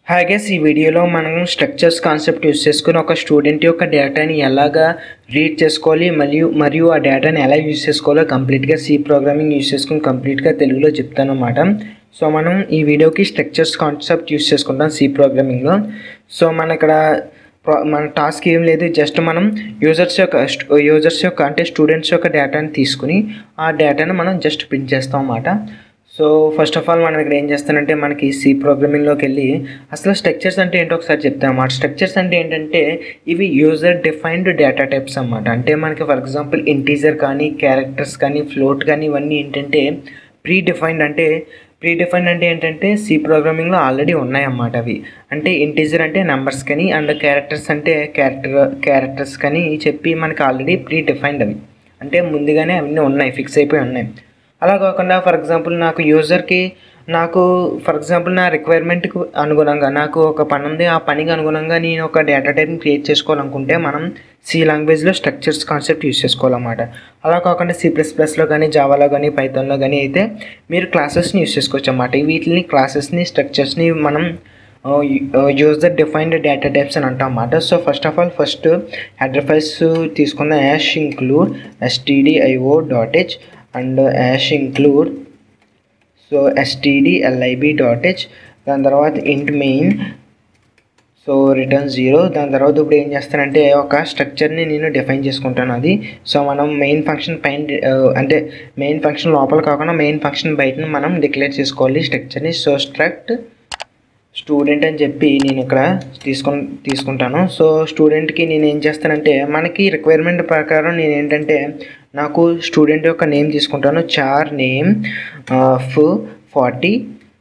hi guys ఈ వీడియోలో మనం స్ట్రక్చర్స్ కాన్సెప్ట్ యూస్ చేసుకుని ఒక స్టూడెంట్ యొక్క డేటాని ఎలాగా రీడ్ చేసుకోవాలి మరియు మరియు ఆ డేటాని ఎలా యూజ్ చేసుకోవాలో కంప్లీట్గా సి ప్రోగ్రామింగ్ యూజ్ చేసుకుని కంప్లీట్గా తెలుగులో చెప్తాను అనమాట సో మనం ఈ వీడియోకి స్ట్రక్చర్స్ కాన్సెప్ట్ యూస్ చేసుకుంటాం సి ప్రోగ్రామింగ్లో సో మన ఇక్కడ ప్రా- మన టాస్క్ ఏం లేదు జస్ట్ మనం యూజర్స్ యొక్క యూజర్స్ యొక్క అంటే స్టూడెంట్స్ యొక్క డేటాని తీసుకుని ఆ డేటాని మనం జస్ట్ ప్రింట్ చేస్తాం అన్నమాట సో ఫస్ట్ ఆఫ్ ఆల్ మనం ఇక్కడ ఏం చేస్తానంటే మనకి సి ప్రోగ్రామింగ్లోకి వెళ్ళి అసలు స్ట్రక్చర్స్ అంటే ఏంటో ఒకసారి చెప్తాం అన్నమాట స్ట్రక్చర్స్ అంటే ఏంటంటే ఇవి యూజర్ డిఫైన్డ్ డేటా టైప్స్ అన్నమాట అంటే మనకి ఫర్ ఎగ్జాంపుల్ ఇంటీజర్ కానీ క్యారెక్టర్స్ కానీ ఫ్లోట్ కానీ ఇవన్నీ ఏంటంటే ప్రీ డిఫైన్డ్ అంటే ప్రీ డిఫైన్డ్ అంటే ఏంటంటే సి ప్రోగ్రామింగ్లో ఆల్రెడీ ఉన్నాయన్నమాట అవి అంటే ఇంటీజర్ అంటే నెంబర్స్ కానీ అండ్ క్యారెక్టర్స్ అంటే క్యారెక్టర్ క్యారెక్టర్స్ కానీ చెప్పి మనకి ఆల్రెడీ ప్రీ డిఫైన్డ్ అవి అంటే ముందుగానే అవన్నీ ఉన్నాయి ఫిక్స్ అయిపోయి ఉన్నాయి అలా కాకుండా ఫర్ ఎగ్జాంపుల్ నాకు యూజర్కి నాకు ఫర్ ఎగ్జాంపుల్ నా రిక్వైర్మెంట్కి అనుగుణంగా నాకు ఒక పని ఉంది ఆ పనికి అనుగుణంగా నేను ఒక డేటా టైప్ని క్రియేట్ చేసుకోవాలనుకుంటే మనం సి లాంగ్వేజ్లో స్ట్రక్చర్స్ కాన్సెప్ట్ యూస్ చేసుకోవాలన్నమాట అలా కాకుండా సి ప్లస్ ప్లస్లో కానీ జావాలో కానీ పైథాన్లో కానీ అయితే మీరు క్లాసెస్ని యూస్ చేసుకోవచ్చు అన్నమాట వీటిని క్లాసెస్ని స్ట్రక్చర్స్ని మనం యూజర్ డిఫైన్డ్ డేటా టైప్స్ అని అంటాం అన్నమాట so first of all first header files తీసుకున్న hash include STDIO dot H and hash include so STDLIB dot H దాని తర్వాత ఇంట్ మెయిన్ సో రిటర్న్ జీరో దాని తర్వాత ఇప్పుడు ఏం చేస్తానంటే ఒక స్ట్రక్చర్ని నేను డిఫైన్ చేసుకుంటాను అది సో మనం మెయిన్ ఫంక్షన్ పైన ఆ, అంటే మెయిన్ ఫంక్షన్ లోపల కాకుండా మెయిన్ ఫంక్షన్ బయటని మనం డిక్లేర్ చేసుకోవాలి స్ట్రక్చర్ని సో స్ట్రక్ట్ స్టూడెంట్ అని చెప్పి నేను ఇక్కడ తీసుకు తీసుకుంటాను సో స్టూడెంట్కి నేను ఏం చేస్తానంటే మనకి రిక్వైర్మెంట్ ప్రకారం నేను ఏంటంటే నాకు స్టూడెంట్ యొక్క నేమ్ తీసుకుంటాను char name of forty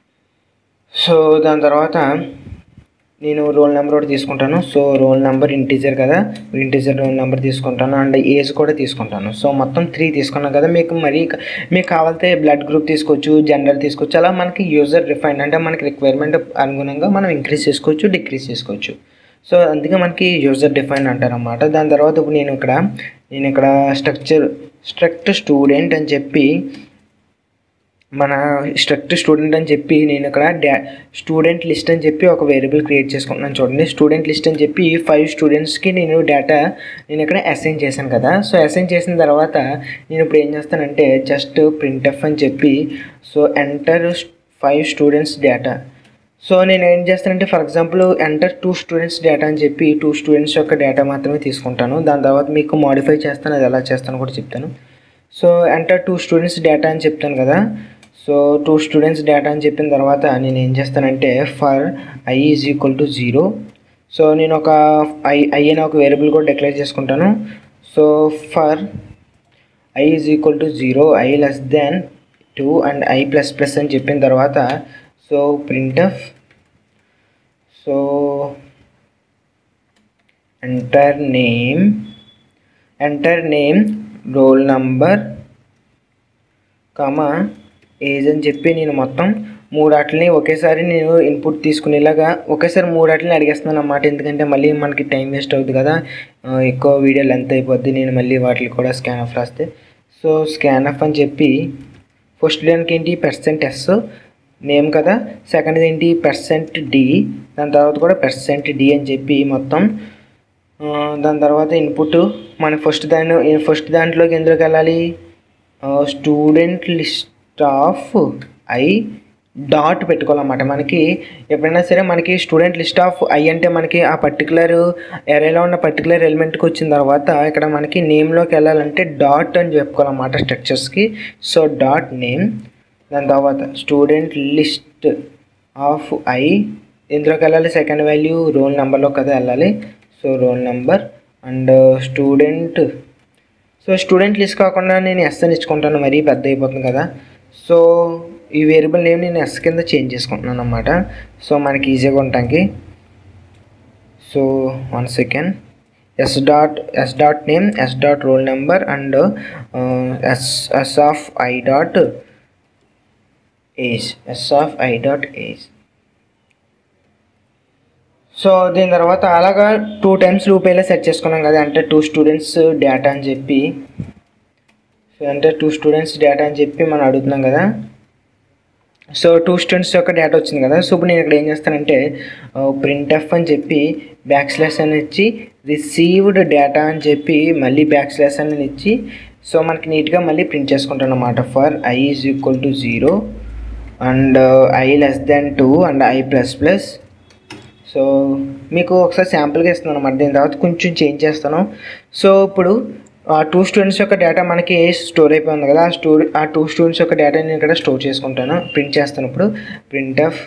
so దాని తర్వాత నేను రోల్ నెంబర్ ఒకటి తీసుకుంటాను సో రోల్ నెంబర్ ఇంటీజర్ కదా ఇంటీజర్ రోల్ నెంబర్ తీసుకుంటాను అండ్ ఏజ్ కూడా తీసుకుంటాను సో మొత్తం త్రీ తీసుకున్నాను కదా మీకు మరీ క- మీకు కావాలితే బ్లడ్ గ్రూప్ తీసుకోవచ్చు జెండర్ తీసుకోవచ్చు అలా మనకి యూజర్ రిఫైన్ అంటే మనకి రిక్వైర్మెంట్ అనుగుణంగా మనం ఇంక్రీజ్ చేసుకోవచ్చు డిక్రీజ్ చేసుకోవచ్చు సో అందుకే మనకి యూజర్ డిఫైన్ అంటారన్నమాట దాని తర్వాత ఇప్పుడు నేను ఇక్కడ నేను ఇక్కడ స్ట్రక్చర్ స్ట్రక్ట్ స్టూడెంట్ అని చెప్పి మన స్ట్రక్ట్ స్టూడెంట్ అని చెప్పి నేను ఇక్కడ డా స్టూడెంట్ లిస్ట్ అని చెప్పి ఒక వేరియబుల్ క్రియేట్ చేసుకుంటున్నాను చూడండి స్టూడెంట్ లిస్ట్ అని చెప్పి ఫైవ్ స్టూడెంట్స్కి నేను డేటా నేను ఇక్కడ అసైన్ చేశాను కదా సో అసైన్ చేసిన తర్వాత నేను ఇప్పుడు ఏం చేస్తానంటే జస్ట్ ప్రింట్ఎఫ్ అని చెప్పి so enter five students data so నేను ఏం చేస్తానంటే for example enter two students data అని చెప్పి టూ స్టూడెంట్స్ యొక్క డేటా మాత్రమే తీసుకుంటాను దాని తర్వాత మీకు మాడిఫై చేస్తాను అది ఎలా చేస్తాను కూడా చెప్తాను so enter two students data అని చెప్తాను కదా సో టూ స్టూడెంట్స్ డేటా అని చెప్పిన తర్వాత నేను ఏం చేస్తానంటే for I is equal to zero so నేను ఒక ఐ ఐ అనే ఒక వేరియబుల్ కూడా డిక్లేర్ చేసుకుంటాను so for I is equal to zero I less than two and I plus plus అని చెప్పిన తర్వాత so printf so enter name enter name roll number comma age అని చెప్పి నేను మొత్తం మూడు ఆటలని ఒకేసారి నేను ఇన్పుట్ తీసుకునేలాగా ఒకేసారి మూడు ఆటలని అడిగేస్తున్నాను అన్నమాట ఎందుకంటే మళ్ళీ మనకి టైం వేస్ట్ అవుతుంది కదా ఆ, ఎక్కువ వీడియో లెంత్ అయిపోద్ది నేను మళ్ళీ వాటికి కూడా స్కాన్ ఆఫ్ రాస్తే సో స్కాన్ ఆఫ్ అని చెప్పి ఫస్ట్ దానికి ఏంటి పర్సెంట్ ఎస్ నేమ్ కదా సెకండ్ ఏంటి పర్సెంట్ డి దాని తర్వాత కూడా పర్సెంట్ డి అని చెప్పి మొత్తం ఆ, దాని తర్వాత ఇన్పుట్ మన ఫస్ట్ దాని ఫస్ట్ దాంట్లోకి ఎందులోకి వెళ్ళాలి student list of I dot పెట్టుకోవాలన్నమాట మనకి ఎప్పుడైనా సరే మనకి స్టూడెంట్ లిస్ట్ ఆఫ్ ఐ అంటే మనకి ఆ పర్టికులర్ ఏరియాలో ఉన్న పర్టికులర్ ఎలిమెంట్కి వచ్చిన తర్వాత ఇక్కడ మనకి నేమ్లోకి వెళ్ళాలంటే డాట్ అని చెప్పుకోవాలన్నమాట స్ట్రక్చర్స్కి సో డాట్ నేమ్ దాని తర్వాత స్టూడెంట్ లిస్ట్ ఆఫ్ ఐ ఎందులోకి వెళ్ళాలి సెకండ్ వాల్యూ రోల్ నెంబర్లో కదా వెళ్ళాలి so roll number and student so student list కాకుండా నేను ఎస్ అని ఇచ్చుకుంటాను మరీ పెద్ద అయిపోతుంది కదా సో ఈ వేరియబుల్ నేమ్ నేను ఎస్ కింద చేంజ్ చేసుకుంటున్నాను అనమాట సో మనకి ఈజీగా ఉండటానికి so one second S dot S dot name S dot roll number and S S of I dot age S of I dot age so దీని తర్వాత అలాగా టూ టైమ్స్ లూప్ ఇలా సెట్ చేసుకున్నాం కదా అంటే టూ స్టూడెంట్స్ డేటా అని చెప్పి so అంటే టూ స్టూడెంట్స్ డేటా అని చెప్పి మనం అడుగుతున్నాం కదా సో టూ స్టూడెంట్స్ యొక్క డేటా వచ్చింది కదా సో ఇప్పుడు నేను ఇక్కడ ఏం చేస్తానంటే ప్రింట్ ఎఫ్ అని చెప్పి బ్యాక్ స్లాష్ అని ఇచ్చి రిసీవ్డ్ డేటా అని చెప్పి మళ్ళీ బ్యాక్ స్లాష్ అని ఇచ్చి సో మనకి నీట్గా మళ్ళీ ప్రింట్ చేసుకుంటాను అనమాట for I is equal to zero and I less than two and I plus plus so మీకు ఒకసారి శాంపుల్గా ఇస్తున్నాను అనమాట దీని తర్వాత కొంచెం చేంజ్ చేస్తాను సో ఇప్పుడు ఆ టూ స్టూడెంట్స్ యొక్క డేటా మనకి స్టోర్ అయిపోయి ఉంది కదా ఆ స్టోర్ ఆ టూ స్టూడెంట్స్ యొక్క డేటా నేను ఇక్కడ స్టోర్ చేసుకుంటాను ప్రింట్ చేస్తాను ఇప్పుడు printf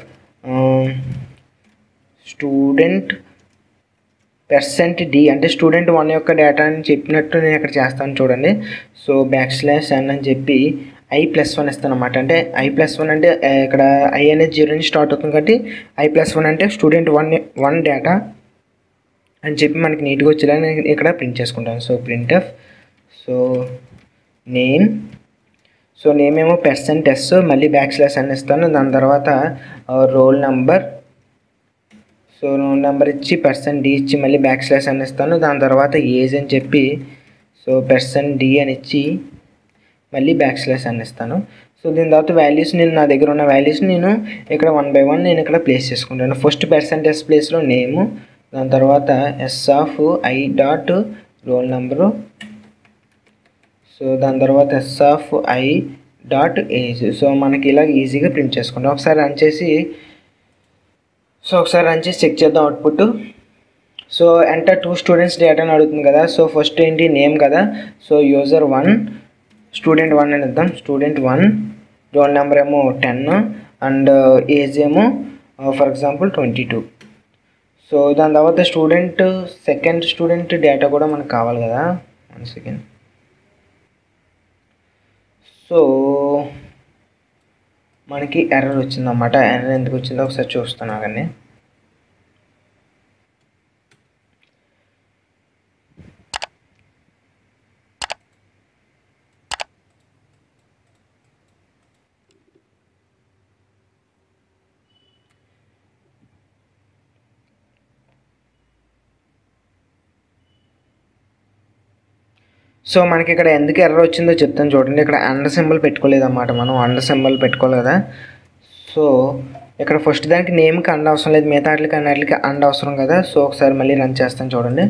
student percent D అంటే స్టూడెంట్ వన్ యొక్క డేటా అని చెప్పినట్టు నేను ఇక్కడ చేస్తాను చూడండి సో బ్యాక్ స్లాష్ ఎన్ అని చెప్పి ఐ ప్లస్ వన్ ఇస్తాను అనమాట అంటే ఐ ప్లస్ వన్ అంటే ఆ, ఇక్కడ ఐ అనేది జీరో నుంచి స్టార్ట్ అవుతుంది కాబట్టి ఐ ప్లస్ వన్ అంటే స్టూడెంట్ వన్ వన్ డేటా అని చెప్పి మనకి నీట్గా వచ్చేలా నేను ఇక్కడ ప్రింట్ చేసుకుంటాను so printf so name so name ఏమో పర్సెంట్ ఎస్ మళ్ళీ బ్యాక్ స్లాష్ అని ఇస్తాను దాని తర్వాత roll number so roll number ఇచ్చి పర్సెంట్ డి ఇచ్చి మళ్ళీ బ్యాక్ స్లాష్ అని ఇస్తాను దాని తర్వాత ఏజ్ అని చెప్పి సో పర్సెంట్ డి అని ఇచ్చి మళ్ళీ బ్యాక్ స్లాష్ అని ఇస్తాను సో దీని తర్వాత వాల్యూస్ నేను నా దగ్గర ఉన్న వాల్యూస్ నేను ఇక్కడ వన్ బై వన్ నేను ఇక్కడ ప్లేస్ చేసుకుంటాను ఫస్ట్ పర్సెంటేజ్ ప్లేస్లో నేము దాని తర్వాత S of I dot roll number so దాని తర్వాత S of I dot age so మనకి ఇలా ఈజీగా ప్రింట్ చేసుకుంటాం ఒకసారి రన్ చేసి సో ఒకసారి రన్ చేసి చెక్ చేద్దాం output so enter two students data అని అడుగుతుంది కదా సో ఫస్ట్ ఏంటి నేమ్ కదా so user one student one అని ఇద్దాం స్టూడెంట్ వన్ రోల్ నెంబర్ ఏమో టెన్ అండ్ ఏజ్ ఏమో for example twenty two so దాని తర్వాత స్టూడెంట్ సెకండ్ స్టూడెంట్ డేటా కూడా మనకు కావాలి కదా వన్ సెకండ్ సో మనకి ఎర్రర్ వచ్చిందన్నమాట ఎర్రర్ ఎందుకు వచ్చిందో ఒకసారి చూస్తాను కానీ సో మనకి ఇక్కడ ఎందుకు ఎర్రర్ వచ్చిందో చెప్తాను చూడండి ఇక్కడ అండర్ సింబల్ పెట్టుకోలేదు అన్నమాట మనం అండర్ సింబల్ పెట్టుకోవాలి కదా సో ఇక్కడ ఫస్ట్ దానికి నేమ్కి అండ అవసరం లేదు మిగతా వాటికి అన్నిటికి అండ అవసరం కదా సో ఒకసారి మళ్ళీ రన్ చేస్తాను చూడండి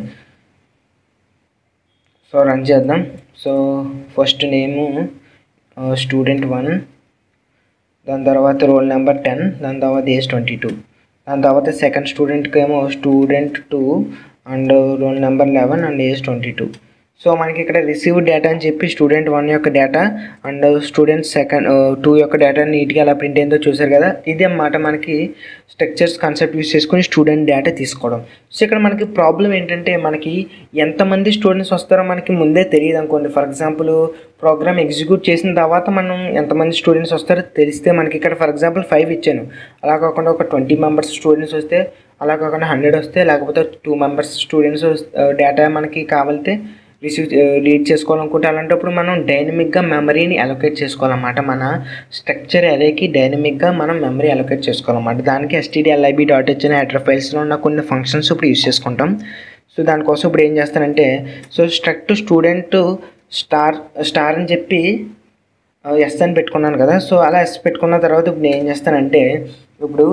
సో రన్ చేద్దాం so first name student one దాని తర్వాత రోల్ నెంబర్ టెన్ దాని తర్వాత ఏజ్ ట్వంటీ టూ దాని తర్వాత సెకండ్ స్టూడెంట్కి ఏమో student two and roll number eleven and age twenty two so మనకి ఇక్కడ రిసీవ్ డేటా అని చెప్పి స్టూడెంట్ వన్ యొక్క data and student second two యొక్క డేటా నీట్గా ఎలా ప్రింట్ అయిందో చూసారు కదా ఇది అన్నమాట మనకి స్ట్రక్చర్స్ కాన్సెప్ట్ యూస్ చేసుకుని స్టూడెంట్ డేటా తీసుకోవడం సో ఇక్కడ మనకి ప్రాబ్లం ఏంటంటే మనకి ఎంతమంది స్టూడెంట్స్ వస్తారో మనకి ముందే తెలియదు అనుకోండి ఫర్ ఎగ్జాంపుల్ ప్రోగ్రామ్ ఎగ్జిక్యూట్ చేసిన తర్వాత మనం ఎంతమంది స్టూడెంట్స్ వస్తారో తెలిస్తే మనకి ఇక్కడ ఫర్ ఎగ్జాంపుల్ ఫైవ్ ఇచ్చాను అలా కాకుండా ఒక ట్వంటీ మెంబర్స్ స్టూడెంట్స్ వస్తే అలా కాకుండా హండ్రెడ్ వస్తే లేకపోతే టూ మెంబర్స్ స్టూడెంట్స్ డేటా మనకి కావాలితే రిసీవ్ రీడ్ చేసుకోవాలనుకుంటే అలాంటప్పుడు మనం డైనమిక్గా మెమరీని అలొకేట్ చేసుకోవాలన్నమాట మన స్ట్రక్చర్ అరేకి డైనమిక్గా మనం మెమరీ అలొకేట్ చేసుకోవాలన్నమాట దానికి ఎస్టీడీఎల్ఐబి డాట్ హెచ్ అనే హెడర్ ఫైల్స్లో ఉన్న కొన్ని ఫంక్షన్స్ ఇప్పుడు యూస్ చేసుకుంటాం సో దానికోసం ఇప్పుడు ఏం చేస్తానంటే so struct student star star అని చెప్పి ఎస్ అని పెట్టుకున్నాను కదా సో అలా ఎస్ పెట్టుకున్న తర్వాత ఇప్పుడు నేను ఏం చేస్తానంటే ఇప్పుడు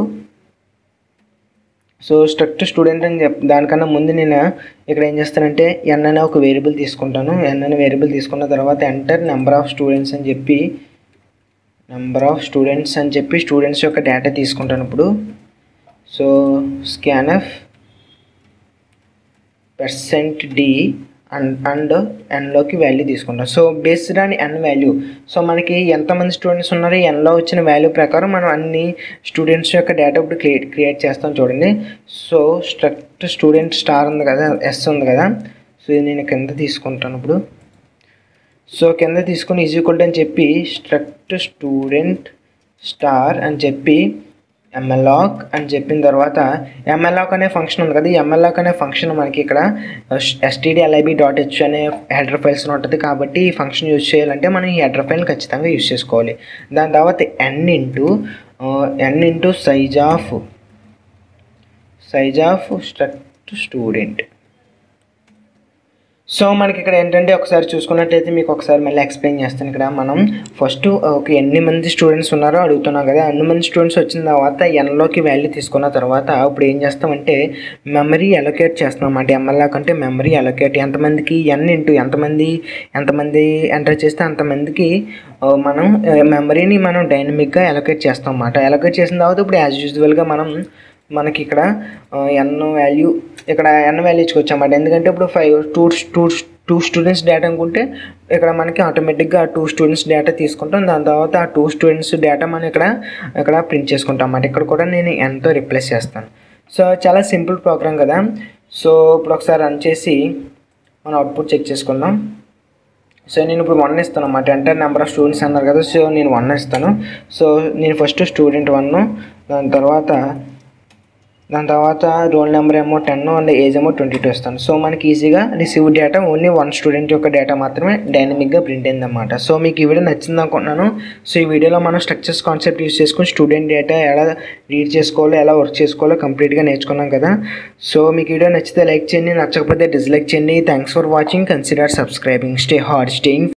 సో స్ట్రక్ట్ స్టూడెంట్ అని చెప్ దానికన్నా ముందు నేను ఇక్కడ ఏం చేస్తానంటే ఎన్ అనే ఒక వేరియబుల్ తీసుకుంటాను ఎన్ అనే వేరియబుల్ తీసుకున్న తర్వాత ఎంటర్ నెంబర్ ఆఫ్ స్టూడెంట్స్ అని చెప్పి నెంబర్ ఆఫ్ స్టూడెంట్స్ అని చెప్పి స్టూడెంట్స్ యొక్క డేటా తీసుకుంటాను ఇప్పుడు so scanf percent D and and ఎన్లోకి వాల్యూ తీసుకుంటాం so based on N value so మనకి ఎంతమంది స్టూడెంట్స్ ఉన్నారో ఎన్లో వచ్చిన వాల్యూ ప్రకారం మనం అన్ని స్టూడెంట్స్ యొక్క డేటా ఇప్పుడు క్రియేట్ క్రియేట్ చేస్తాం చూడండి సో స్ట్రక్ట్ స్టూడెంట్ స్టార్ ఉంది కదా ఎస్ ఉంది కదా సో ఇది నేను కింద తీసుకుంటాను ఇప్పుడు సో కింద తీసుకుని ఈజ్ ఈక్వల్ అని చెప్పి స్ట్రక్ట్ స్టూడెంట్ స్టార్ అని చెప్పి ఎంఎల్ఆక్ అని చెప్పిన తర్వాత ఎంఎల్ఆక్ అనే ఫంక్షన్ ఉంది కదా ఈ ఎంఎల్ఆక్ అనే ఫంక్షన్ మనకి ఇక్కడ ఎస్టీడీఎల్ఐబి డాట్ హెచ్ అనే హెడర్ ఫైల్స్ ఉంటుంది కాబట్టి ఈ ఫంక్షన్ యూజ్ చేయాలంటే మనం ఈ హెడర్ ఫైల్ ఖచ్చితంగా యూజ్ చేసుకోవాలి దాని తర్వాత N into N into size of size of struct student so మనకి ఇక్కడ ఏంటంటే ఒకసారి చూసుకున్నట్టయితే మీకు ఒకసారి మళ్ళీ ఎక్స్ప్లెయిన్ చేస్తాను ఇక్కడ మనం ఫస్ట్ ఒక ఎన్ని మంది స్టూడెంట్స్ ఉన్నారో అడుగుతున్నాం కదా అన్ని మంది స్టూడెంట్స్ వచ్చిన తర్వాత ఎన్లోకి వాల్యూ తీసుకున్న తర్వాత ఇప్పుడు ఏం చేస్తామంటే మెమరీ అలొకేట్ చేస్తాం అన్నమాట ఎంఎల్ఆ కంటే మెమరీ అలొకేట్ ఎంతమందికి ఎన్ ఇంటూ ఎంతమంది ఎంతమంది ఎంటర్ చేస్తే అంతమందికి ఆ, మనం మెమరీని మనం డైనమిక్గా అలొకేట్ చేస్తాం అన్నమాట అలొకేట్ చేసిన తర్వాత ఇప్పుడు యాజ్ యూజువల్గా మనం మనకి ఇక్కడ ఎన్ వాల్యూ ఇక్కడ ఎన్ వాల్యూ ఇచ్చుకోవచ్చన్నమాట ఎందుకంటే ఇప్పుడు five two two two students data అనుకుంటే ఇక్కడ మనకి ఆటోమేటిక్గా టూ స్టూడెంట్స్ డేటా తీసుకుంటాం దాని తర్వాత ఆ టూ స్టూడెంట్స్ డేటా మనం ఇక్కడ ఇక్కడ ప్రింట్ చేసుకుంటాం అన్నమాట ఇక్కడ కూడా నేను ఎన్తో రిప్లేస్ చేస్తాను సో చాలా సింపుల్ ప్రోగ్రామ్ కదా సో ఇప్పుడు ఒకసారి రన్ చేసి మన అవుట్పుట్ చెక్ చేసుకుందాం సో నేను ఇప్పుడు వన్ ఇస్తాను అన్నమాట ఎంటర్ నెంబర్ ఆఫ్ స్టూడెంట్స్ అన్నారు కదా సో నేను వన్ ఇస్తాను సో నేను ఫస్ట్ స్టూడెంట్ వన్ దాని తర్వాత దాని తర్వాత రోల్ నెంబర్ ఏమో టెన్ అండ్ ఏజ్ ఏమో ట్వంటీ టూ ఇస్తాను సో మనకి ఈజీగా receive data only one student యొక్క డేటా మాత్రమే డైనమిక్గా ప్రింట్ అయిందన్నమాట సో మీకు ఈ వీడియో నచ్చింది అనుకుంటున్నాను సో ఈ వీడియోలో మనం స్ట్రక్చర్స్ కాన్సెప్ట్ యూస్ చేసుకుని స్టూడెంట్ డేటా ఎలా రీడ్ చేసుకోవాలో ఎలా వర్క్ చేసుకోవాలో కంప్లీట్గా నేర్చుకున్నాం కదా సో మీకు ఈ వీడియో నచ్చితే లైక్ చేయండి నచ్చకపోతే డిస్లైక్ చేయండి thanks for watching consider subscribing stay hard staying